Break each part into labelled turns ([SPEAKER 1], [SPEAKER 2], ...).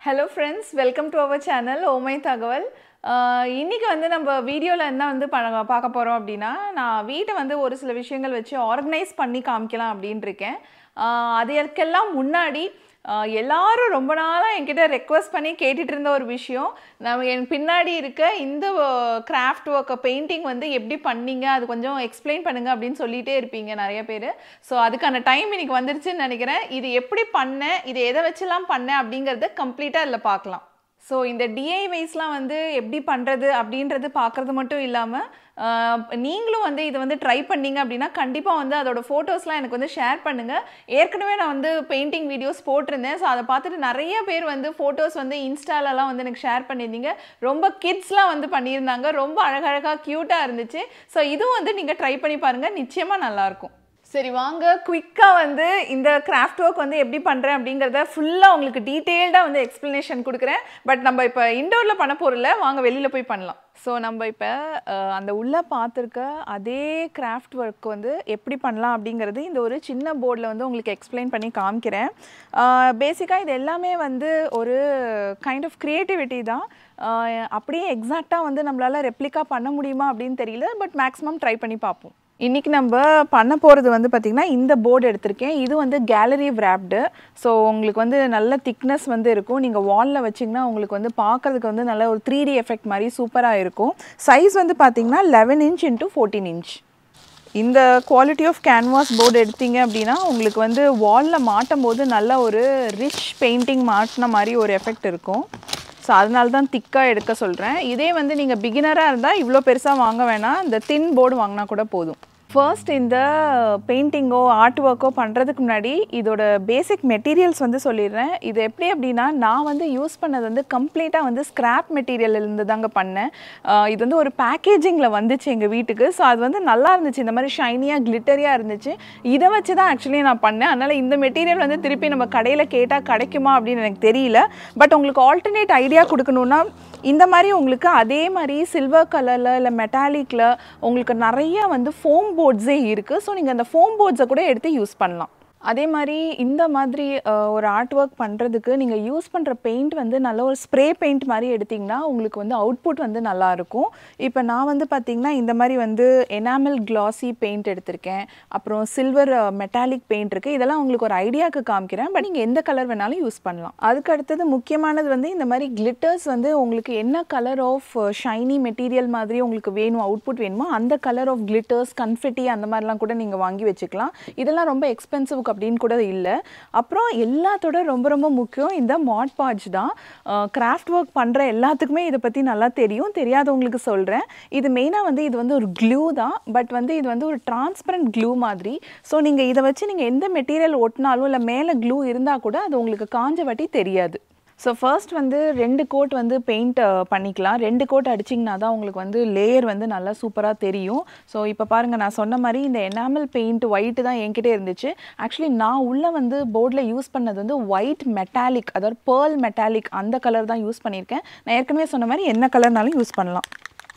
[SPEAKER 1] hello friends welcome to our channel ஓமை தகவல் ஆஹ் இன்னைக்கு வந்து நம்ம வீடியோவில் என்ன வந்து ப பார்க்க போகிறோம் அப்படின்னா நான் வீட்டை வந்து ஒரு சில விஷயங்கள் வச்சு ஆர்கனைஸ் பண்ணி காமிக்கலாம் அப்படின்னு இருக்கேன் ஆஹ் அதுக்கெல்லாம் முன்னாடி ஆஹ் எல்லாரும் ரொம்ப நாளாக என்கிட்ட ரெக்வஸ்ட் பண்ணி கேட்டுட்டு இருந்த ஒரு விஷயம் நம்ம என் பின்னாடி இருக்க இந்த கிராஃப்ட் ஒர்க்கை பெயிண்டிங் வந்து எப்படி பண்ணீங்க அது கொஞ்சம் எக்ஸ்பிளைன் பண்ணுங்க அப்படின்னு சொல்லிட்டே இருப்பீங்க நிறைய பேர் ஸோ அதுக்கான டைம் இன்னைக்கு வந்துருச்சுன்னு நினைக்கிறேன் இது எப்படி பண்ணேன் இது எதை வச்செல்லாம் பண்ணேன் அப்படிங்கிறத கம்ப்ளீட்டாக இதில் பார்க்கலாம் ஸோ இந்த டிஐவைஸ்லாம் வந்து எப்படி பண்ணுறது அப்படின்றது பார்க்குறது மட்டும் இல்லாமல் நீங்களும் வந்து இதை வந்து ட்ரை பண்ணீங்க அப்படின்னா கண்டிப்பாக வந்து அதோட ஃபோட்டோஸ்லாம் எனக்கு வந்து ஷேர் பண்ணுங்கள் ஏற்கனவே நான் வந்து பெயிண்டிங் வீடியோஸ் போட்டிருந்தேன் ஸோ அதை பார்த்துட்டு நிறைய பேர் வந்து ஃபோட்டோஸ் வந்து இன்ஸ்டாலலாம் வந்து எனக்கு ஷேர் பண்ணியிருந்தீங்க ரொம்ப கிட்ஸ்லாம் வந்து பண்ணியிருந்தாங்க ரொம்ப அழகழகாக க்யூட்டாக இருந்துச்சு ஸோ இதுவும் வந்து நீங்கள் ட்ரை பண்ணி பாருங்கள் நிச்சயமாக நல்லாயிருக்கும் சரி வாங்க குயிக்காக வந்து இந்த கிராஃப்ட் ஒர்க் வந்து எப்படி பண்ணுறேன் அப்படிங்கிறத ஃபுல்லாக உங்களுக்கு டீட்டெயில்டாக வந்து எக்ஸ்ப்ளனேஷன் கொடுக்குறேன் பட் நம்ம இப்போ இண்டோரில் பண்ண போகிறல வாங்க வெளியில் போய் பண்ணலாம் ஸோ நம்ம இப்போ அந்த உள்ளே பார்த்துருக்க அதே கிராஃப்ட் ஒர்க் வந்து எப்படி பண்ணலாம் அப்படிங்கிறது இந்த ஒரு சின்ன போர்டில் வந்து உங்களுக்கு எக்ஸ்பிளைன் பண்ணி காமிக்கிறேன் பேசிக்காக இது எல்லாமே வந்து ஒரு கைண்ட் ஆஃப் க்ரியேட்டிவிட்டி தான் ஆஹ் அப்படியே எக்ஸாக்டாக வந்து நம்மளால் ரெப்ளிகா பண்ண முடியுமா அப்படின்னு தெரியல பட் மேக்ஸிமம் ட்ரை பண்ணி பார்ப்போம் இன்றைக்கி நம்ம பண்ண போகிறது வந்து பார்த்திங்கன்னா இந்த போர்டு எடுத்திருக்கேன் இது வந்து கேலரி wrapped ஸோ உங்களுக்கு வந்து நல்ல திக்னஸ் வந்து இருக்கும் நீங்கள் வாலில் வச்சிங்கன்னா உங்களுக்கு வந்து பார்க்குறதுக்கு வந்து நல்ல ஒரு த்ரீ டி எஃபெக்ட் மாதிரி சூப்பராக இருக்கும் சைஸ் வந்து பார்த்திங்கன்னா eleven inch into fourteen inch இந்த குவாலிட்டி ஆஃப் கேன்வாஸ் போர்டு எடுத்தீங்க அப்படின்னா உங்களுக்கு வந்து வாலில் மாட்டும் போது நல்ல ஒரு ரிச் பெயிண்டிங் மாட்டின மாதிரி ஒரு எஃபெக்ட் இருக்கும் ஸோ அதனால தான் திக்காக எடுக்க சொல்கிறேன் இதே வந்து நீங்கள் பிகினராக இருந்தால் இவ்வளோ பெருசாக வாங்க வேணாம் இந்த தின் போர்டு வாங்கினா கூட போதும் ஃபர்ஸ்ட் இந்த பெயிண்டிங்கோ ஆர்ட் ஒர்க்கோ பண்ணுறதுக்கு முன்னாடி இதோட பேசிக் மெட்டீரியல்ஸ் வந்து சொல்லிடுறேன் இது எப்படி அப்படின்னா நான் வந்து யூஸ் பண்ணது வந்து கம்ப்ளீட்டாக வந்து ஸ்கிராப் மெட்டீரியல்லேருந்து தாங்க பண்ணேன் ஆஹ் இது வந்து ஒரு பேக்கேஜிங்கில் வந்துச்சு எங்கள் வீட்டுக்கு ஸோ அது வந்து நல்லா இருந்துச்சு இந்த மாதிரி ஷைனியாக கிளிட்டரியாக இருந்துச்சு இதை வச்சு தான் ஆக்சுவலி நான் பண்ணேன் அதனால் இந்த மெட்டீரியல் வந்து திருப்பி நம்ம கடையில் கேட்டால் கிடைக்குமா அப்படின்னு எனக்கு தெரியல பட் உங்களுக்கு ஆல்டர்னேட் ஐடியா கொடுக்கணுன்னா இந்த மாதிரி உங்களுக்கு அதே மாதிரி சில்வர் கலரில் இல்லை மெட்டாலிக்கில் உங்களுக்கு நிறைய வந்து ஃபோம் போர்ட்ஸே இருக்குது ஸோ நீங்கள் அந்த ஃபோம் போர்ட்ஸை கூட எடுத்து யூஸ் பண்ணலாம் அதே மாதிரி இந்த மாதிரி அஹ், ஒரு ஆர்ட் ஒர்க் பண்ணுறதுக்கு நீங்கள் யூஸ் பண்ணுற பெயிண்ட் வந்து நல்ல ஒரு ஸ்ப்ரே பெயிண்ட் மாதிரி எடுத்திங்கன்னா உங்களுக்கு வந்து அவுட்புட் வந்து நல்லா இருக்கும் இப்போ நான் வந்து பார்த்திங்கன்னா இந்த மாதிரி வந்து எனாமல் கிளாசி பெயிண்ட் எடுத்திருக்கேன் அப்புறம் சில்வர் மெட்டாலிக் பெயிண்ட் இருக்குது இதெல்லாம் உங்களுக்கு ஒரு ஐடியாவுக்கு காமிக்கிறேன் பட் நீங்கள் எந்த கலர் வேணாலும் யூஸ் பண்ணலாம் அதுக்கு அடுத்தது முக்கியமானது வந்து இந்த மாதிரி கிளிட்டர்ஸ் வந்து உங்களுக்கு என்ன கலர் ஆஃப் ஷைனி மெட்டீரியல் மாதிரி உங்களுக்கு வேணும் அவுட்புட் வேணுமோ அந்த கலர் ஆஃப் கிளிட்டர்ஸ் கன்ஃபிட்டி அந்த மாதிரிலாம் கூட நீங்கள் வாங்கி வச்சுக்கலாம் இதெல்லாம் ரொம்ப எக்ஸ்பென்சிவ் அப்படின்னு கூட இல்லை அப்புறம் எல்லாத்தோட ரொம்ப ரொம்ப முக்கியம் இந்த மாட் பாட்ச் தான் கிராஃப்ட் ஒர்க் பண்ணுற எல்லாத்துக்குமே இதை பற்றி நல்லா தெரியும் தெரியாதவங்களுக்கு சொல்கிறேன் இது மெயினாக வந்து இது வந்து ஒரு க்ளூ தான் பட் வந்து இது வந்து ஒரு டிரான்ஸ்பரண்ட் க்ளூ மாதிரி ஸோ நீங்கள் இதை வச்சு நீங்கள் எந்த மெட்டீரியல் ஒட்டினாலும் இல்லை மேலே க்ளூ இருந்தால் கூட அது உங்களுக்கு காஞ்ச வாட்டி தெரியாது ஸோ ஃபர்ஸ்ட் வந்து ரெண்டு கோட் வந்து பெயிண்ட் பண்ணிக்கலாம் ரெண்டு கோட் அடிச்சிங்கன்னா தான் உங்களுக்கு வந்து லேயர் வந்து நல்லா சூப்பராக தெரியும் ஸோ இப்போ பாருங்கள் நான் சொன்ன மாதிரி இந்த எனாமல் பெயிண்ட் ஒயிட்டு தான் என்கிட்ட இருந்துச்சு ஆக்சுவலி நான் உள்ளே வந்து போர்டில் யூஸ் பண்ணது வந்து ஒயிட் மெட்டாலிக் அதாவது பேர்ல் மெட்டாலிக் அந்த கலர் தான் யூஸ் பண்ணியிருக்கேன் நான் ஏற்கனவே சொன்ன மாதிரி என்ன கலர்னாலும் யூஸ் பண்ணலாம்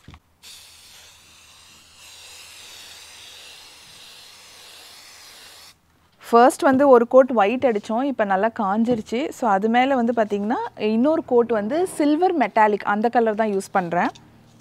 [SPEAKER 1] ஃபர்ஸ்ட் வந்து ஒரு கோட் ஒயிட் அடித்தோம் இப்போ நல்லா காஞ்சிருச்சு ஸோ அது மேலே வந்து பார்த்திங்கன்னா இன்னொரு கோட் வந்து சில்வர் மெட்டாலிக் அந்த கலர் தான் யூஸ் பண்ணுறேன்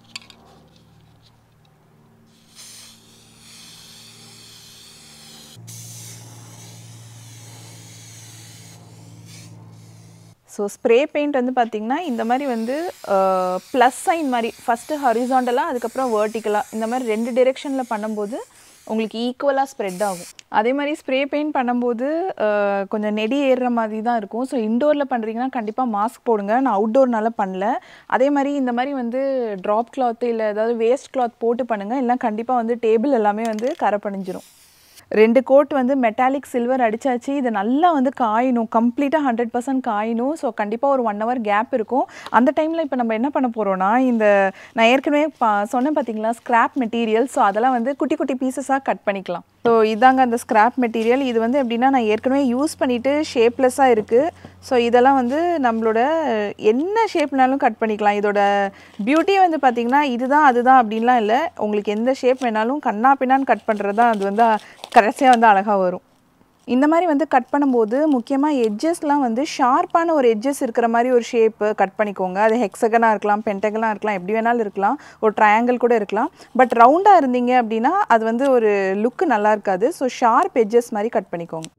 [SPEAKER 1] ஸோ ஸ்ப்ரே பெயிண்ட் வந்து பார்த்திங்கன்னா இந்த மாதிரி வந்து ப்ளஸ் சைன் மாதிரி ஃபஸ்ட்டு ஹரிசாண்டலாக அதுக்கப்புறம் வேர்ட்டிக்கலாக இந்த மாதிரி ரெண்டு டிரெக்ஷனில் பண்ணும்போது உங்களுக்கு ஈக்குவலாக ஸ்ப்ரெட் ஆகும் அதே மாதிரி ஸ்ப்ரே பெயிண்ட் பண்ணும்போது அஹ், கொஞ்சம் நெடி ஏறுற மாதிரி தான் இருக்கும் ஸோ இண்டோரில் பண்ணுறீங்கன்னா கண்டிப்பாக மாஸ்க் போடுங்க நான் அவுட்டோர்னால பண்ணல அதே மாதிரி இந்த மாதிரி வந்து ட்ராப் கிளாத் இல்லை ஏதாவது வேஸ்ட் கிளாத் போட்டு பண்ணுங்கள் இல்லை கண்டிப்பாக வந்து டேபிள் எல்லாமே வந்து கரை படிஞ்சிரும் ரெண்டு கோட் வந்து மெட்டாலிக் சில்வர் அடிச்சாச்சு இது நல்லா வந்து காயணும் கம்ப்ளீட்டாக ஹண்ட்ரட் பர்சன்ட் காயணும் ஸோ கண்டிப்பாக ஒரு ஒன் ஹவர் கேப் இருக்கும் அந்த டைமில் இப்போ நம்ம என்ன பண்ண போகிறோம்னா இந்த நான் ஏற்கனவே பா சொன்னேன் பார்த்தீங்களா ஸ்கிராப் மெட்டீரியல் ஸோ அதெல்லாம் வந்து குட்டி குட்டி பீசஸாக கட் பண்ணிக்கலாம் ஸோ இதாங்க அந்த ஸ்கிராப் மெட்டீரியல் இது வந்து எப்படின்னா நான் ஏற்கனவே யூஸ் பண்ணிவிட்டு ஷேப்லெஸ்ஸாக இருக்குது ஸோ இதெல்லாம் வந்து நம்மளோட என்ன ஷேப்னாலும் கட் பண்ணிக்கலாம் இதோட பியூட்டியே வந்து பார்த்திங்கன்னா இதுதான் அதுதான் அப்படின்லாம் இல்லை உங்களுக்கு எந்த ஷேப் வேணாலும் கண்ணா பின்னான்னு கட் பண்ணுறது தான் அது வந்து கடைசியாக வந்து அழகாக வரும் இந்த மாதிரி வந்து கட் பண்ணும்போது முக்கியமாக எட்ஜஸ்லாம் வந்து ஷார்ப்பான ஒரு எட்ஜஸ் இருக்கிற மாதிரி ஒரு ஷேப்பு கட் பண்ணிக்கோங்க அது ஹெக்ஸகனாக இருக்கலாம் பென்டகனாக இருக்கலாம் எப்படி வேணாலும் இருக்கலாம் ஒரு ட்ரையாங்கிள் கூட இருக்கலாம் பட் ரவுண்டாக இருந்தீங்க அப்படின்னா அது வந்து ஒரு லுக்கு நல்லா இருக்காது ஸோ ஷார்ப் எட்ஜஸ் மாதிரி கட் பண்ணிக்கோங்க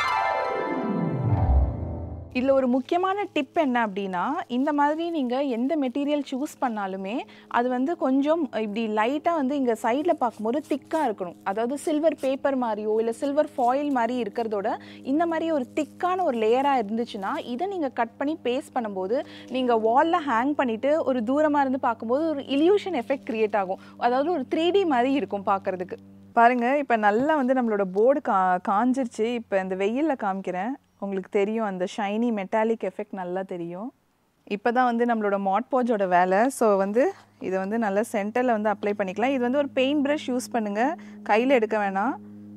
[SPEAKER 1] இதில் ஒரு முக்கியமான டிப் என்ன அப்படின்னா இந்த மாதிரி நீங்கள் எந்த மெட்டீரியல் சூஸ் பண்ணாலுமே அது வந்து கொஞ்சம் இப்படி லைட்டாக வந்து இங்கே சைடில் பார்க்கும்போது திக்காக இருக்கணும் அதாவது சில்வர் பேப்பர் மாதிரியோ இல்லை சில்வர் ஃபாயில் மாதிரி இருக்கிறதோட இந்த மாதிரி ஒரு திக்கான ஒரு லேயராக இருந்துச்சுன்னா இதை நீங்கள் கட் பண்ணி பேஸ்ட் பண்ணும்போது நீங்கள் வாலில் ஹேங் பண்ணிவிட்டு ஒரு தூரமாக இருந்து பார்க்கும்போது ஒரு இல்யூஷன் எஃபெக்ட் க்ரியேட் ஆகும் அதாவது ஒரு த்ரீ டி மாதிரி இருக்கும் பார்க்குறதுக்கு பாருங்கள் இப்போ நல்லா வந்து நம்மளோட போர்டு கா காஞ்சிருச்சு இப்போ இந்த வெயிலில் காமிக்கிறேன் உங்களுக்கு தெரியும் அந்த ஷைனி மெட்டாலிக் எஃபெக்ட் நல்லா தெரியும் இப்போ தான் வந்து நம்மளோட மாட் போஜோட வேலை ஸோ வந்து இதை வந்து நல்லா சென்டரில் வந்து அப்ளை பண்ணிக்கலாம் இது வந்து ஒரு பெயிண்ட் ப்ரஷ் யூஸ் பண்ணுங்கள் கையில் எடுக்க வேணாம்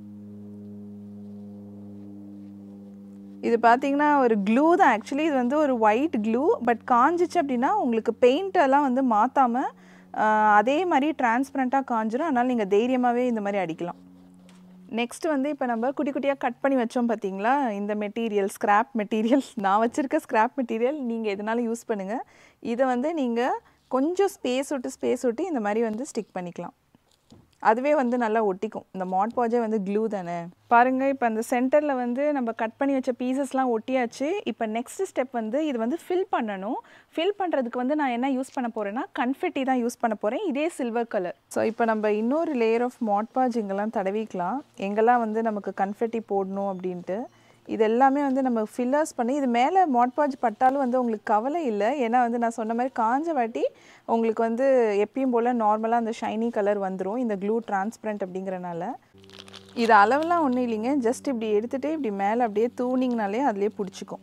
[SPEAKER 1] இது பார்த்தீங்கன்னா ஒரு க்ளூ தான் ஆக்சுவலி இது வந்து ஒரு ஒயிட் க்ளூ பட் காஞ்சிச்சு அப்படின்னா உங்களுக்கு பெயிண்டெல்லாம் வந்து மாற்றாமல் அதே மாதிரி டிரான்ஸ்பரண்ட்டாக காஞ்சிரும் அதனால் நீங்கள் தைரியமாகவே இந்த மாதிரி அடிக்கலாம் நெக்ஸ்ட் வந்து இப்போ நம்ம குட்டி குட்டியாக கட் பண்ணி வச்சோம் பார்த்தீங்களா இந்த மெட்டீரியல் ஸ்கிராப் மெட்டீரியல் நான் வச்சுருக்க ஸ்கிராப் மெட்டீரியல் நீங்கள் எதனாலும் யூஸ் பண்ணுங்கள் இதை வந்து நீங்கள் கொஞ்சம் ஸ்பேஸ் விட்டு ஸ்பேஸ் விட்டு இந்த மாதிரி வந்து ஸ்டிக் பண்ணிக்கலாம் அதுவே வந்து நல்லா ஒட்டிக்கும் இந்த மாட் பாஜே வந்து க்ளூ தானே பாருங்கள் இப்போ அந்த சென்டரில் வந்து நம்ம கட் பண்ணி வச்ச பீசஸ்லாம் ஒட்டியாச்சு இப்போ நெக்ஸ்ட் ஸ்டெப் வந்து இது வந்து ஃபில் பண்ணணும் ஃபில் பண்ணுறதுக்கு வந்து நான் என்ன யூஸ் பண்ண போகிறேன்னா கன்ஃபெட்டி தான் யூஸ் பண்ண போகிறேன் இதே சில்வர் கலர் ஸோ இப்போ நம்ம இன்னொரு லேயர் ஆஃப் மாட் பாஜ் இங்கெல்லாம் தடவிக்கலாம் எங்கெல்லாம் வந்து நமக்கு கன்ஃபெட்டி போடணும் அப்படின்ட்டு இது எல்லாமே வந்து நம்ம ஃபில்லர்ஸ் பண்ணி இது மேலே மாட்பாஜ் பட்டாலும் வந்து உங்களுக்கு கவலை இல்லை ஏன்னா வந்து நான் சொன்ன மாதிரி காஞ்ச வாட்டி உங்களுக்கு வந்து எப்பயும் போல் நார்மலாக அந்த ஷைனி கலர் வந்துடும் இந்த க்ளூ டிரான்ஸ்பரண்ட் அப்படிங்கிறனால இது அளவுலாம் ஒன்றும் இல்லைங்க ஜஸ்ட் இப்படி எடுத்துகிட்டு இப்படி மேலே அப்படியே தூணிங்கனாலே அதுலேயே பிடிச்சிக்கும்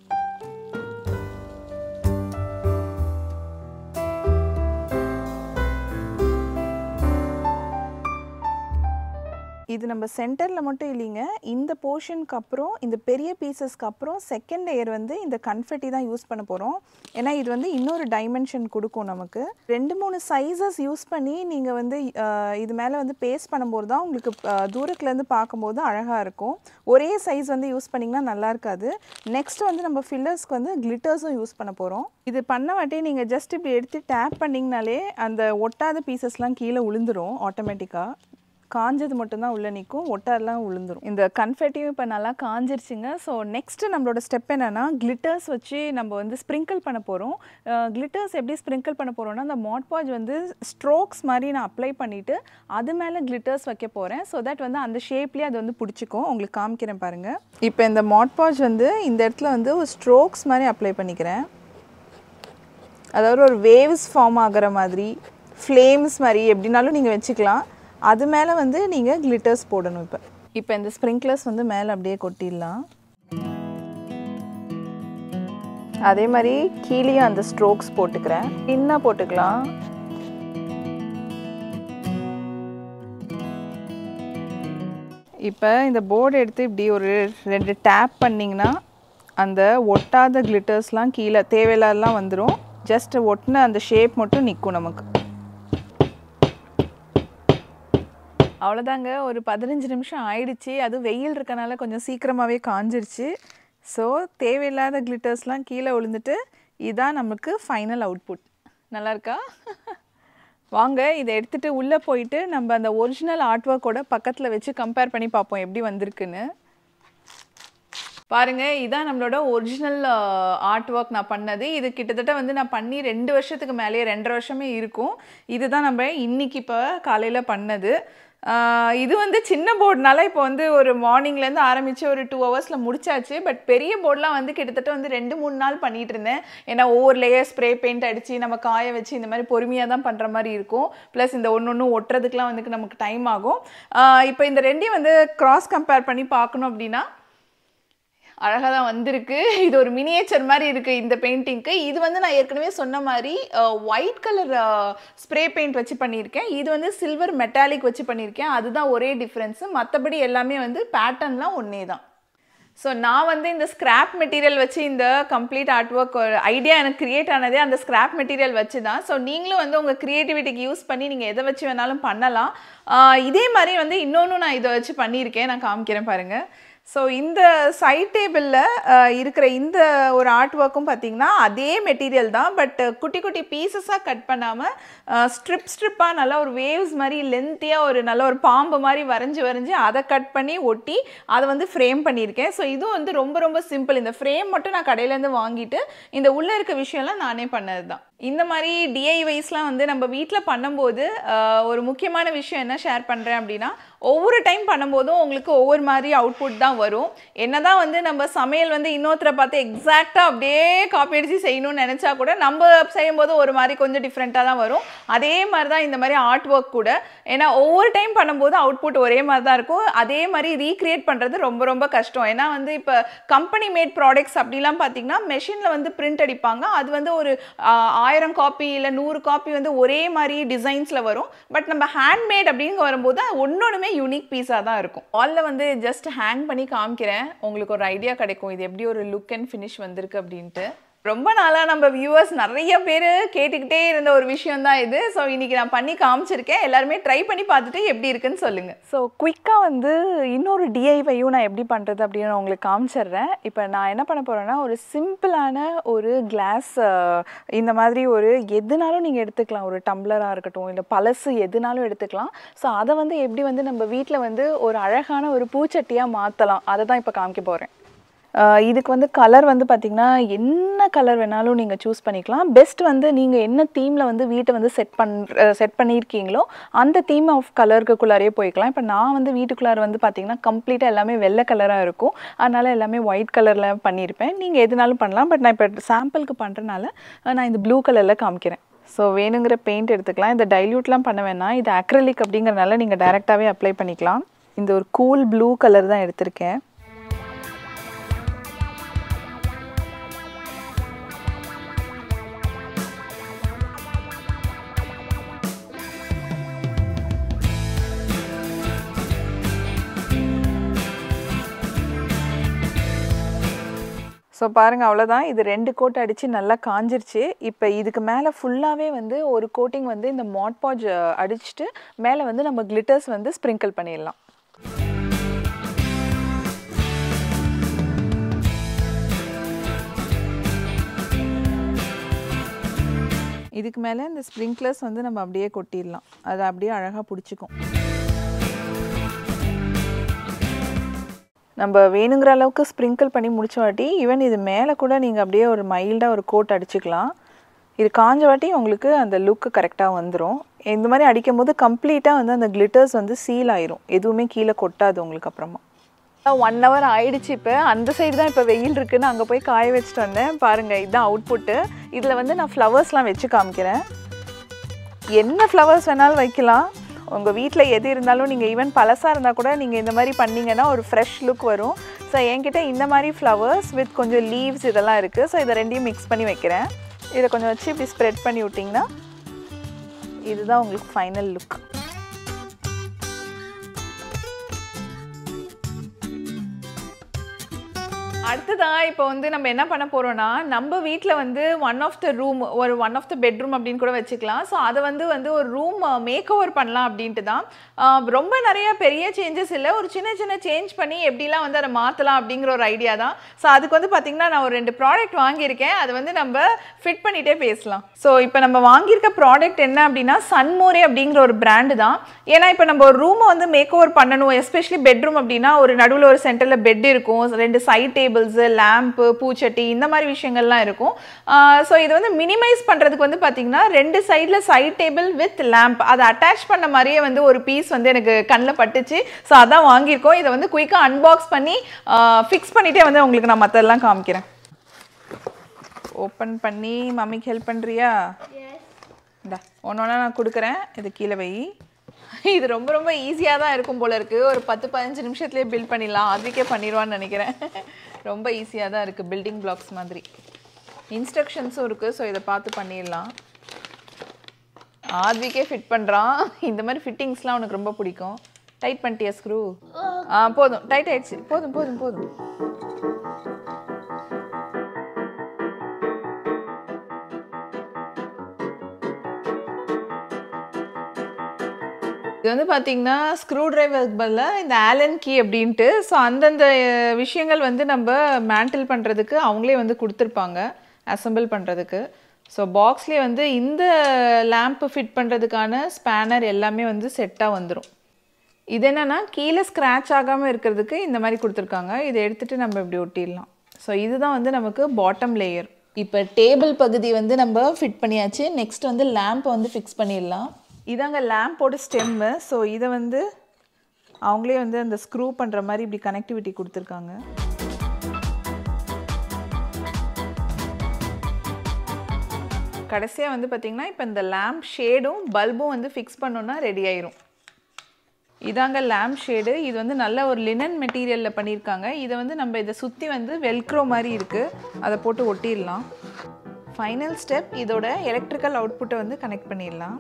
[SPEAKER 1] இது நம்ம சென்டரில் மட்டும் இல்லைங்க இந்த போர்ஷனுக்கு அப்புறம் இந்த பெரிய பீசஸ்க்கு அப்புறம் செகண்ட் லேயர் வந்து இந்த கன்ஃபெட்டி தான் யூஸ் பண்ண போகிறோம் ஏன்னா இது வந்து இன்னொரு டைமென்ஷன் கொடுக்கும் நமக்கு ரெண்டு மூணு சைஸஸ் யூஸ் பண்ணி நீங்கள் வந்து அஹ், இது மேலே வந்து பேஸ்ட் பண்ணும்போது தான் உங்களுக்கு அஹ், தூரத்துலேருந்து பார்க்கும்போது அழகாக இருக்கும் ஒரே சைஸ் வந்து யூஸ் பண்ணிங்கன்னா நல்லா இருக்காது நெக்ஸ்ட் வந்து நம்ம ஃபில்லர்ஸ்க்கு வந்து கிளிட்டர்ஸும் யூஸ் பண்ண போகிறோம் இது பண்ண வாட்டி நீங்கள் ஜஸ்ட் இப்படி எடுத்து டேப் பண்ணிங்கனாலே அந்த ஒட்டாத பீசஸ்லாம் கீழே விழுந்துரும் ஆட்டோமேட்டிக்காக காஞ்சது மட்டும்தான் உள்ளே நிற்கும் ஒட்டாரெலாம் விழுந்துரும் இந்த கன்ஃபெட்டியும் இப்போ நல்லா காஞ்சிருச்சுங்க ஸோ நெக்ஸ்ட்டு நம்மளோட ஸ்டெப் என்னென்னா கிளிட்டர்ஸ் வச்சு நம்ம வந்து ஸ்ப்ரிங்கிள் பண்ண போகிறோம் கிளிட்டர்ஸ் எப்படி ஸ்ப்ரிங்கிள் பண்ண போகிறோம்னா அந்த மாட்பாஜ் வந்து ஸ்ட்ரோக்ஸ் மாதிரி நான் அப்ளை பண்ணிவிட்டு அது மேலே கிளிட்டர்ஸ் வைக்க போகிறேன் ஸோ தட் வந்து அந்த ஷேப்லேயே அது வந்து பிடிச்சிக்கும் உங்களுக்கு காமிக்கிறேன் பாருங்கள் இப்போ இந்த மாட்பாஜ் வந்து இந்த இடத்துல வந்து ஒரு ஸ்ட்ரோக்ஸ் மாதிரி அப்ளை பண்ணிக்கிறேன் அதாவது ஒரு வேவ்ஸ் ஃபார்ம் ஆகிற மாதிரி ஃப்ளேம்ஸ் மாதிரி எப்படினாலும் நீங்கள் வச்சுக்கலாம் அது மேலே வந்து நீங்கள் கிளிட்டர்ஸ் போடணும் இப்போ இப்போ இந்த ஸ்ப்ரிங்க்லர்ஸ் வந்து மேலே அப்படியே கொட்டிடலாம் அதே மாதிரி கீழேயும் அந்த ஸ்ட்ரோக்ஸ் போட்டுக்கிறேன் இன்னும் போட்டுக்கலாம் இப்போ இந்த போர்டு எடுத்து இப்படி ஒரு ரெண்டு டேப் பண்ணிங்கன்னா அந்த ஒட்டாத கிளிட்டர்ஸ்லாம் கீழே தேவையில்லாதலாம் வந்துடும் ஜஸ்ட் ஒட்டின அந்த ஷேப் மட்டும் நிற்கும் நமக்கு அவ்வளோதாங்க ஒரு பதினஞ்சு நிமிஷம் ஆயிடுச்சு அதுவும் வெயில் இருக்கனால கொஞ்சம் சீக்கிரமாகவே காஞ்சிருச்சு ஸோ தேவையில்லாத கிளிட்டர்ஸ்லாம் கீழே விழுந்துட்டு இதான் நமக்கு ஃபைனல் அவுட்புட் நல்லா இருக்கா வாங்க இதை எடுத்துகிட்டு உள்ளே போயிட்டு நம்ம அந்த ஒரிஜினல் ஆர்ட் ஒர்க்கோட பக்கத்தில் வச்சு கம்பேர் பண்ணி பார்ப்போம் எப்படி வந்திருக்குன்னு பாருங்க இதான் நம்மளோட ஒரிஜினல் ஆர்ட் ஒர்க் நான் பண்ணது இது கிட்டத்தட்ட வந்து நான் பண்ணி ரெண்டு வருஷத்துக்கு மேலேயே ரெண்டரை வருஷமே இருக்கும் இதுதான் நம்ம இன்னைக்கு இப்போ காலையில் பண்ணது ஆஹ் இது வந்து சின்ன போர்டுனால இப்போ வந்து ஒரு மார்னிங்லேருந்து ஆரம்பித்து ஒரு டூ ஹவர்ஸில் முடிச்சாச்சு பட் பெரிய போர்டெலாம் வந்து கிட்டத்தட்ட வந்து ரெண்டு மூணு நாள் பண்ணிட்டு இருந்தேன் ஏன்னா ஒவ்வொரு லேயர் ஸ்ப்ரே பெயிண்ட் அடித்து நம்ம காய வச்சு இந்த மாதிரி பொறுமையாக தான் பண்ணுற மாதிரி இருக்கும் ப்ளஸ் இந்த ஒன்று ஒன்று ஒட்டுறதுக்குலாம் வந்து நமக்கு டைம் ஆகும் இப்போ இந்த ரெண்டையும் வந்து கிராஸ் கம்பேர் பண்ணி பார்க்கணும் அப்படின்னா அழகாக தான் வந்திருக்கு இது ஒரு மினியேச்சர் மாதிரி இருக்குது இந்த பெயிண்டிங்க்கு இது வந்து நான் ஏற்கனவே சொன்ன மாதிரி ஒயிட் கலர் ஸ்ப்ரே பெயிண்ட் வச்சு பண்ணியிருக்கேன் இது வந்து சில்வர் மெட்டாலிக் வச்சு பண்ணியிருக்கேன் அதுதான் ஒரே டிஃப்ரென்ஸு மற்றபடி எல்லாமே வந்து பேட்டர்ன்லாம் ஒன்றே தான் ஸோ நான் வந்து இந்த ஸ்கிராப் மெட்டீரியல் வச்சு இந்த கம்ப்ளீட் ஆர்ட் ஒர்க் ஐடியா எனக்கு கிரியேட் ஆனதே அந்த ஸ்கிராப் மெட்டீரியல் வச்சு தான் ஸோ நீங்களும் வந்து உங்கள் க்ரியேட்டிவிட்டிக்கு யூஸ் பண்ணி நீங்கள் எதை வச்சு வேணாலும் பண்ணலாம் ஆஹ் இதே மாதிரி வந்து இன்னொன்று நான் இதை வச்சு பண்ணியிருக்கேன் நான் காமிக்கிறேன் பாருங்கள் ஸோ இந்த சைட் டேபிளில் இருக்கிற இந்த ஒரு ஆர்ட் ஒர்க்கும் பார்த்தீங்கன்னா அதே மெட்டீரியல் தான் பட் குட்டி குட்டி பீசஸாக கட் பண்ணாமல் ஸ்ட்ரிப் ஸ்ட்ரிப்பாக நல்லா ஒரு வேவ்ஸ் மாதிரி லென்த்தியாக ஒரு நல்ல ஒரு பாம்பு மாதிரி வரைஞ்சி வரைஞ்சி அதை கட் பண்ணி ஒட்டி அதை வந்து ஃப்ரேம் பண்ணியிருக்கேன் ஸோ இதுவும் வந்து ரொம்ப ரொம்ப சிம்பிள் இந்த ஃப்ரேம் மட்டும் நான் கடையிலேருந்து வாங்கிட்டு இந்த உள்ளே இருக்க விஷயம்லாம் நானே பண்ணது தான் இந்த மாதிரி டிஐவைஸ்லாம் வந்து நம்ம வீட்டில் பண்ணும்போது ஆஹ், ஒரு முக்கியமான விஷயம் என்ன ஷேர் பண்ணுறேன் அப்படின்னா ஒவ்வொரு டைம் பண்ணும்போதும் உங்களுக்கு ஒவ்வொரு மாதிரி அவுட்புட் தான் வரும் என்னதான் வந்து நம்ம சமையல் வந்து இன்னொருத்தரை பார்த்து எக்ஸாக்டாக அப்படியே காப்பி அடிச்சு செய்யணும்னு நினச்சா கூட நம்ம செய்யும்போது ஒரு மாதிரி கொஞ்சம் டிஃப்ரெண்ட்டாக தான் வரும் அதே மாதிரி தான் இந்த மாதிரி ஆர்ட் ஒர்க் கூட ஏன்னா ஒவ்வொரு டைம் பண்ணும்போது அவுட்புட் ஒரே மாதிரி தான் இருக்கும் அதே மாதிரி ரீக்ரியேட் பண்ணுறது ரொம்ப ரொம்ப கஷ்டம் ஏன்னா வந்து இப்போ கம்பெனி மேட் ப்ராடக்ட்ஸ் அப்படிலாம் பார்த்தீங்கன்னா மெஷினில் வந்து பிரிண்ட் அடிப்பாங்க அது வந்து ஒரு ஆஹ், ஆயிரம் காப்பி இல்லை நூறு காப்பி வந்து ஒரே மாதிரி டிசைன்ஸில் வரும் பட் நம்ம ஹேண்ட்மேட் அப்படின்னு வரும்போது ஒன்னொன்றுமே யூனிக் பீஸாக தான் இருக்கும் ஆலில் வந்து ஜஸ்ட் ஹேங் பண்ணி காமிக்கிறேன் உங்களுக்கு ஒரு ஐடியா கிடைக்கும் இது எப்படி ஒரு லுக் அண்ட் ஃபினிஷ் வந்திருக்கு அப்படின்ட்டு ரொம்ப நாளாக நம்ம வியூவர்ஸ் நிறைய பேர் கேட்டுக்கிட்டே இருந்த ஒரு விஷயம் தான் இது ஸோ இன்னைக்கு நான் பண்ணி காமிச்சிருக்கேன் எல்லாருமே ட்ரை பண்ணி பார்த்துட்டு எப்படி இருக்குன்னு சொல்லுங்கள் ஸோ குயிக்காக வந்து இன்னொரு டிஐவையும் நான் எப்படி பண்ணுறது அப்படின்னு நான் உங்களுக்கு காமிச்சிடுறேன் இப்போ நான் என்ன பண்ண போகிறேன்னா ஒரு சிம்பிளான ஒரு கிளாஸ் இந்த மாதிரி ஒரு எதுனாலும் நீங்கள் எடுத்துக்கலாம் ஒரு டம்ளராக இருக்கட்டும் இல்லை பழசு எதுனாலும் எடுத்துக்கலாம் ஸோ அதை வந்து எப்படி வந்து நம்ம வீட்டில் வந்து ஒரு அழகான ஒரு பூச்சட்டியாக மாற்றலாம் அதை தான் இப்போ காமிக்க போகிறேன் ஆஹ் இதுக்கு வந்து கலர் வந்து பார்த்திங்கன்னா என்ன கலர் வேணாலும் நீங்கள் சூஸ் பண்ணிக்கலாம் பெஸ்ட் வந்து நீங்கள் என்ன தீமில் வந்து வீட்டை வந்து செட் பண் செட் பண்ணியிருக்கீங்களோ அந்த தீம் ஆஃப் கலருக்குள்ளாரே போய்க்கலாம் இப்போ நான் வந்து வீட்டுக்குள்ளார வந்து பார்த்திங்கன்னா கம்ப்ளீட்டாக எல்லாமே வெள்ளை கலராக இருக்கும் அதனால் எல்லாமே ஒயிட் கலரில் பண்ணியிருப்பேன் நீங்கள் எதுனாலும் பண்ணலாம் பட் நான் இப்போ சாம்பிளுக்கு பண்ணுறனால நான் இந்த ப்ளூ கலரில் காமிக்கிறேன் ஸோ வேணுங்கிற பெயிண்ட் எடுத்துக்கலாம் இந்த டைல்யூட்லாம் பண்ண வேணாம் இது அக்ரலிக் அப்படிங்கிறனால நீங்கள் டைரெக்டாகவே அப்ளை பண்ணிக்கலாம் இந்த ஒரு கூல் ப்ளூ கலர் தான் எடுத்திருக்கேன் ஸோ பாருங்கள் அவ்வளோதான் இது ரெண்டு கோட் அடித்து நல்லா காஞ்சிருச்சு இப்போ இதுக்கு மேலே ஃபுல்லாகவே வந்து ஒரு கோட்டிங் வந்து இந்த மாட்பாஜ் அடிச்சுட்டு மேலே வந்து நம்ம கிளிட்டர்ஸ் வந்து ஸ்ப்ரிங்கிள் பண்ணிடலாம் இதுக்கு மேலே இந்த ஸ்ப்ரிங்க்லர்ஸ் வந்து நம்ம அப்படியே கொட்டிடலாம் அதை அப்படியே அழகாக பிடிச்சிக்கும் நம்ம வேணுங்கிற அளவுக்கு ஸ்ப்ரிங்கிள் பண்ணி முடிச்ச வாட்டி ஈவன் இது மேலே கூட நீங்கள் அப்படியே ஒரு மைல்டாக ஒரு கோட் அடிச்சுக்கலாம் இது காஞ்ச வாட்டி உங்களுக்கு அந்த லுக்கு கரெக்டாக வந்துடும் இந்த மாதிரி அடிக்கும் போது கம்ப்ளீட்டாக வந்து அந்த கிளிட்டர்ஸ் வந்து சீல் ஆயிரும் எதுவுமே கீழே கொட்டாது உங்களுக்கு அப்புறமா ஒன் ஹவர் ஆயிடுச்சு இப்போ அந்த சைடு தான் இப்போ வெயில் இருக்குன்னு அங்கே போய் காய வச்சுட்டு வந்தேன் பாருங்கள் இதுதான் அவுட்புட்டு இதில் வந்து நான் ஃப்ளவர்ஸ்லாம் வச்சு காமிக்கிறேன் என்ன ஃப்ளவர்ஸ் வேணாலும் வைக்கலாம் உங்கள் வீட்டில் எது இருந்தாலும் நீங்கள் ஈவன் பழசாக இருந்தால் கூட நீங்கள் இந்த மாதிரி பண்ணீங்கன்னா ஒரு ஃப்ரெஷ் லுக் வரும் ஸோ என்கிட்ட இந்த மாதிரி ஃப்ளவர்ஸ் வித் கொஞ்சம் லீவ்ஸ் இதெல்லாம் இருக்குது ஸோ இதை ரெண்டையும் மிக்ஸ் பண்ணி வைக்கிறேன் இதை கொஞ்சம் வச்சு இப்படி ஸ்ப்ரெட் பண்ணி விட்டிங்கன்னா இதுதான் உங்களுக்கு ஃபைனல் லுக் அடுத்ததான் இப்போ வந்து நம்ம என்ன பண்ண போறோம்னா நம்ம வீட்டில் வந்து ஒன் ஆஃப் த ரூம் ஒரு ஒன் ஆஃப் த பெட்ரூம் அப்படின்னு கூட வச்சுக்கலாம் ஸோ அதை வந்து வந்து ஒரு ரூம் மேக் ஓவர் பண்ணலாம் அப்படின்ட்டு தான் ஆஹ் ரொம்ப நிறைய பெரிய சேஞ்சஸ் இல்லை ஒரு சின்ன சின்ன சேஞ்ச் பண்ணி எப்படிலாம் வந்து அதை மாற்றலாம் அப்படிங்கிற ஒரு ஐடியா தான் ஸோ அதுக்கு வந்து பார்த்திங்கன்னா நான் ஒரு ரெண்டு ப்ராடக்ட் வாங்கியிருக்கேன் அதை வந்து நம்ம ஃபிட் பண்ணிகிட்டே பேசலாம் ஸோ இப்போ நம்ம வாங்கியிருக்க ப்ராடக்ட் என்ன அப்படின்னா சன்மோரே அப்படிங்கிற ஒரு பிராண்டு தான் ஏன்னா இப்போ நம்ம ஒரு ரூமை வந்து மேக் ஓவர் பண்ணணும் எஸ்பெஷலி பெட்ரூம் அப்படின்னா ஒரு நடுவில் ஒரு சென்டரில் பெட் இருக்கும் ரெண்டு சைட் டேபிள்ஸு லேம்ப்பு பூச்சட்டி இந்த மாதிரி விஷயங்கள்லாம் இருக்கும் ஸோ இது வந்து மினிமைஸ் பண்ணுறதுக்கு வந்து பார்த்தீங்கன்னா ரெண்டு சைடில் சைட் டேபிள் வித் லேம்ப் அதை அட்டாச் பண்ண மாதிரியே வந்து ஒரு பீஸ் வந்து எனக்கு கண்ணில் பட்டுச்சு ஸோ அதான் வாங்கியிருக்கோம் இதை வந்து குயிக்காக அன்பாக்ஸ் பண்ணி ஃபிக்ஸ் பண்ணிகிட்டே வந்து உங்களுக்கு நான் மற்றதெல்லாம் காமிக்கிறேன் ஓப்பன் பண்ணி மம்மிக்கு ஹெல்ப் பண்ணுறியா இந்தா ஒன்று ஒன்றா நான் கொடுக்குறேன் இது கீழே வை இது ரொம்ப ரொம்ப ஈஸியாக தான் இருக்கும் போல இருக்குது ஒரு பத்து பதினஞ்சு நிமிஷத்துலேயே பில்ட் பண்ணிடலாம் அதுக்கே பண்ணிடுவான்னு நினைக்கிறேன் ரொம்ப ஈஸியாக தான் இருக்குது பில்டிங் பிளாக்ஸ் மாதிரி இன்ஸ்ட்ரக்ஷன்ஸும் இருக்குது ஸோ இதை பார்த்து பண்ணிடலாம் ஆத்விக்கே ஃபிட் பண்ணுறான் இந்த மாதிரி ஃபிட்டிங்ஸ்லாம் உனக்கு ரொம்ப பிடிக்கும் டைட் பண்ணிட்டியா ஸ்க்ரூ ஆ போதும் டைட் ஆயிடுச்சு போதும் போதும் போதும் இது வந்து பார்த்தீங்கன்னா ஸ்க்ரூ டிரைவருக்கு பதிலாக இந்த ஆலன் கீ அப்படின்ட்டு ஸோ அந்தந்த அஹ், விஷயங்கள் வந்து நம்ம மேண்டில் பண்ணுறதுக்கு அவங்களே வந்து கொடுத்துருப்பாங்க அசெம்பிள் பண்ணுறதுக்கு ஸோ பாக்ஸ்லேயே வந்து இந்த லேம்ப்பு ஃபிட் பண்ணுறதுக்கான ஸ்பேனர் எல்லாமே வந்து செட்டாக வந்துடும் இது என்னன்னா கீழே ஸ்க்ராட்ச் ஆகாமல் இருக்கிறதுக்கு இந்த மாதிரி கொடுத்துருக்காங்க இதை எடுத்துகிட்டு நம்ம இப்படி ஒட்டிடலாம் ஸோ இதுதான் வந்து நமக்கு பாட்டம் லேயர் இப்போ டேபிள் பகுதி வந்து நம்ம ஃபிட் பண்ணியாச்சு நெக்ஸ்ட் வந்து லேம்பை வந்து ஃபிக்ஸ் பண்ணிடலாம் இதாங்க லேம்போட ஸ்டெம்மு ஸோ இதை வந்து அவங்களே வந்து அந்த ஸ்க்ரூ பண்ணுற மாதிரி இப்படி கனெக்டிவிட்டி கொடுத்துருக்காங்க கடைசியாக வந்து பார்த்திங்கன்னா இப்போ இந்த லேம்ப் ஷேடும் பல்பும் வந்து ஃபிக்ஸ் பண்ணோன்னா ரெடி ஆயிரும் இதாங்க லேம்ப் ஷேடு இது வந்து நல்ல ஒரு லினன் மெட்டீரியலில் பண்ணியிருக்காங்க இதை வந்து நம்ம இதை சுற்றி வந்து வெல்க்ரோ மாதிரி இருக்குது அதை போட்டு ஒட்டிடலாம் ஃபைனல் ஸ்டெப் இதோட எலக்ட்ரிக்கல் அவுட்புட்டை வந்து கனெக்ட் பண்ணிடலாம்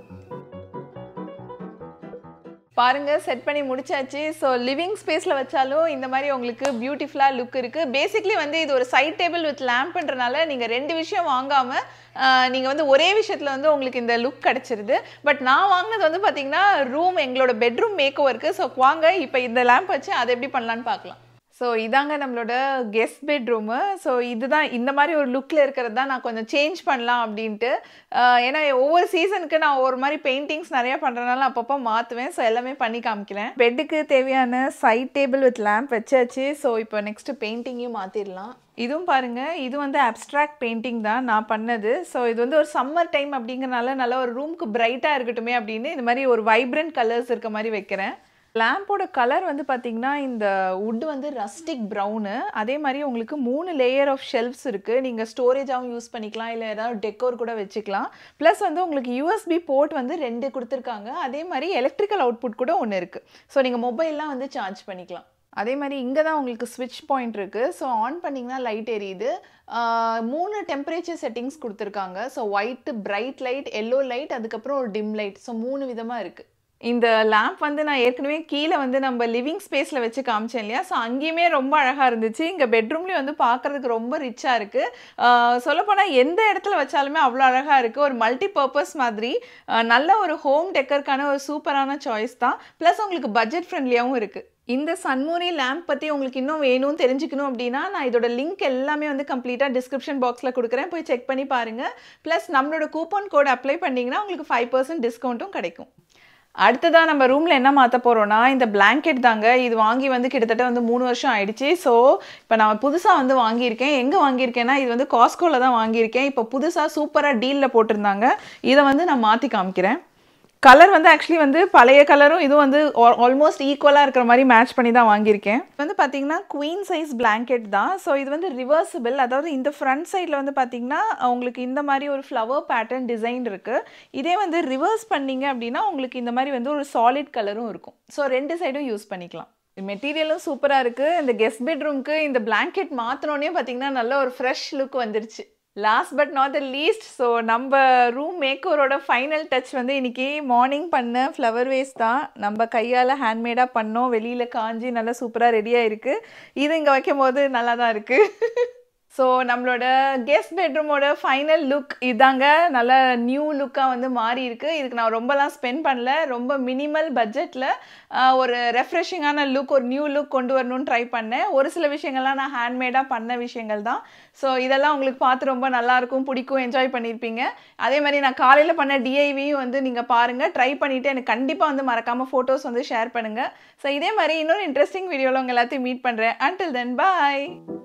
[SPEAKER 1] பாருங்க செட் பண்ணி முடிச்சாச்சு ஸோ லிவிங் ஸ்பேஸில் வச்சாலும் இந்த மாதிரி உங்களுக்கு பியூட்டிஃபுல்லாக லுக் இருக்குது பேசிக்லி வந்து இது ஒரு சைட் டேபிள் வித் லேம்ப்ன்றனால நீங்கள் ரெண்டு விஷயம் வாங்காமல் நீங்கள் வந்து ஒரே விஷயத்தில் வந்து உங்களுக்கு இந்த லுக் கிடச்சிருது பட் நான் வாங்கினது வந்து பார்த்தீங்கன்னா ரூம் எங்களோட பெட்ரூம் மேக் ஓவருக்கு ஸோ வாங்க இப்போ இந்த லேம்ப் வச்சு அதை எப்படி பண்ணலான்னு பார்க்கலாம் ஸோ இதாங்க நம்மளோட கெஸ்ட் பெட்ரூமு ஸோ இதுதான் இந்த மாதிரி ஒரு லுக்கில் இருக்கிறது தான் நான் கொஞ்சம் சேஞ்ச் பண்ணலாம் அப்படின்ட்டு ஆஹ் ஏன்னா ஒவ்வொரு சீசனுக்கு நான் ஒரு மாதிரி பெயிண்டிங்ஸ் நிறையா பண்ணுறதுனால அப்பப்போ மாற்றுவேன் ஸோ எல்லாமே பண்ணி காமிக்கிறேன் பெட்டுக்கு தேவையான சைட் டேபிள் வித் லேம்ப் வச்சாச்சு ஸோ இப்போ நெக்ஸ்ட்டு பெயிண்டிங்கையும் மாற்றிடலாம் இதுவும் பாருங்க இது வந்து அப்ஸ்ட்ராக்ட் பெயிண்டிங் தான் நான் பண்ணது ஸோ இது வந்து ஒரு சம்மர் டைம் அப்படிங்கறனால நல்ல ஒரு ரூமுக்கு பிரைட்டாக இருக்கட்டுமே அப்படின்னு இந்த மாதிரி ஒரு வைப்ரண்ட் கலர்ஸ் இருக்க மாதிரி வைக்கிறேன் லேம்போட கலர் வந்து பார்த்தீங்கன்னா இந்த wood வந்து ரஸ்டிக் ப்ரௌனு அதே மாதிரி உங்களுக்கு மூணு லேயர் ஆஃப் ஷெல்ஃப்ஸ் இருக்குது நீங்கள் ஸ்டோரேஜாகவும் யூஸ் பண்ணிக்கலாம் இல்லை ஏதாவது டெக்கோர் கூட வச்சுக்கலாம் ப்ளஸ் வந்து உங்களுக்கு யூஎஸ்பி போர்ட் வந்து ரெண்டு கொடுத்துருக்காங்க அதே மாதிரி எலக்ட்ரிக்கல் அவுட்புட் கூட ஒன்று இருக்குது ஸோ நீங்கள் மொபைல்லாம் வந்து சார்ஜ் பண்ணிக்கலாம் அதே மாதிரி இங்கே தான் உங்களுக்கு ஸ்விட்ச் பாயிண்ட் இருக்குது ஸோ ஆன் பண்ணிங்கன்னா லைட் எரியுது ஆஹ் மூணு டெம்பரேச்சர் செட்டிங்ஸ் கொடுத்துருக்காங்க so white bright light yellow light அதுக்கப்புறம் ஒரு டிம் லைட் ஸோ மூணு விதமாக இருக்குது இந்த லேம்ப் வந்து நான் ஏற்கனவே கீழே வந்து நம்ம லிவிங் ஸ்பேஸில் வச்சு காமிச்சேன் இல்லையா ஸோ அங்கேயுமே ரொம்ப அழகாக இருந்துச்சு இங்கே பெட்ரூம்லேயும் வந்து பார்க்குறதுக்கு ரொம்ப ரிச்சாக இருக்குது சொல்லப்போனால் எந்த இடத்துல வச்சாலுமே அவ்வளோ அழகாக இருக்குது ஒரு மல்டி பர்பஸ் மாதிரி ஆஹ் நல்ல ஒரு ஹோம் டெக்கருக்கான ஒரு சூப்பரான சாய்ஸ் தான் ப்ளஸ் உங்களுக்கு பட்ஜெட் ஃப்ரெண்ட்லியாகவும் இருக்குது இந்த சன்மூரி லேம்ப் பற்றி உங்களுக்கு இன்னும் வேணும் தெரிஞ்சுக்கணும் அப்படின்னா நான் இதோட லிங்க் எல்லாமே வந்து கம்ப்ளீட்டாக டிஸ்கிரிப்ஷன் பாக்ஸில் கொடுக்குறேன் போய் செக் பண்ணி பாருங்கள் ப்ளஸ் நம்மளோட கூப்பன் கோட் அப்ளை பண்ணிங்கன்னா உங்களுக்கு ஃபைவ் பர்சன்ட் டிஸ்கவுண்ட்டும் கிடைக்கும் அடுத்ததாக நம்ம ரூமில் என்ன மாற்ற போகிறோன்னா இந்த blanket தாங்க இது வாங்கி வந்து கிட்டத்தட்ட வந்து மூணு வருஷம் ஆயிடுச்சு ஸோ இப்போ நான் புதுசாக வந்து வாங்கியிருக்கேன் எங்கே வாங்கியிருக்கேன்னா இது வந்து காஸ்கோவில் தான் வாங்கியிருக்கேன் இப்போ புதுசாக சூப்பராக டீலில் போட்டிருந்தாங்க இதை வந்து நான் மாற்றி காமிக்கிறேன் கலர் வந்து ஆக்சுவலி வந்து பழைய கலரும் இதுவும் வந்து ஆல்மோஸ்ட் ஈக்குவலாக இருக்கிற மாதிரி மேட்ச் பண்ணி தான் வாங்கியிருக்கேன் இது வந்து பார்த்தீங்கன்னா குவீன் சைஸ் blanket தான் ஸோ இது வந்து ரிவர்சிபிள் அதாவது இந்த ஃப்ரண்ட் சைடில் வந்து பார்த்தீங்கன்னா உங்களுக்கு இந்த மாதிரி ஒரு ஃப்ளவர் பேட்டர்ன் டிசைன் இருக்குது இதே வந்து ரிவர்ஸ் பண்ணீங்க அப்படின்னா உங்களுக்கு இந்த மாதிரி வந்து ஒரு சாலிட் கலரும் இருக்கும் ஸோ ரெண்டு சைடும் யூஸ் பண்ணிக்கலாம் மெட்டீரியலும் சூப்பராக இருக்குது இந்த கெஸ்ட் பெட்ரூம்க்கு இந்த blanket மாற்றினோடனே பார்த்தீங்கன்னா நல்ல ஒரு ஃப்ரெஷ் லுக் வந்துருச்சு last but not the least so நம்ம ரூம் மேக்கோரோட ஃபைனல் டச் வந்து இன்னைக்கு மார்னிங் பண்ண ஃப்ளவர் வேஸ் தான் நம்ம கையால் ஹேண்ட்மேடாக பண்ணோம் வெளியில் காஞ்சி நல்லா சூப்பராக ரெடியாக இருக்குது இது இங்கே வைக்கும் போது நல்லா தான் இருக்குது ஸோ நம்மளோட கெஸ்ட் பெட்ரூமோட ஃபைனல் லுக் இதாங்க நல்ல நியூ லுக்காக வந்து மாறி இருக்கு இதுக்கு நான் ரொம்பலாம் ஸ்பெண்ட் பண்ணல ரொம்ப மினிமல் பட்ஜெட்டில் ஒரு ரெஃப்ரெஷிங்கான லுக் ஒரு நியூ லுக் கொண்டு வரணும்னு ட்ரை பண்ணேன் ஒரு சில விஷயங்கள்லாம் நான் ஹேண்ட்மேடாக பண்ண விஷயங்கள் தான் ஸோ இதெல்லாம் உங்களுக்கு பார்த்து ரொம்ப நல்லாயிருக்கும் பிடிக்கும் என்ஜாய் பண்ணியிருப்பீங்க அதே மாதிரி நான் காலையில் பண்ண டிஐவியும் வந்து நீங்கள் பாருங்கள் ட்ரை பண்ணிவிட்டு எனக்கு கண்டிப்பாக வந்து மறக்காமல் ஃபோட்டோஸ் வந்து ஷேர் பண்ணுங்கள் ஸோ இதே மாதிரி இன்னொரு இன்ட்ரெஸ்டிங் வீடியோவில் உங்கள் எல்லாத்தையும் மீட் பண்ணுறேன் until தென் bye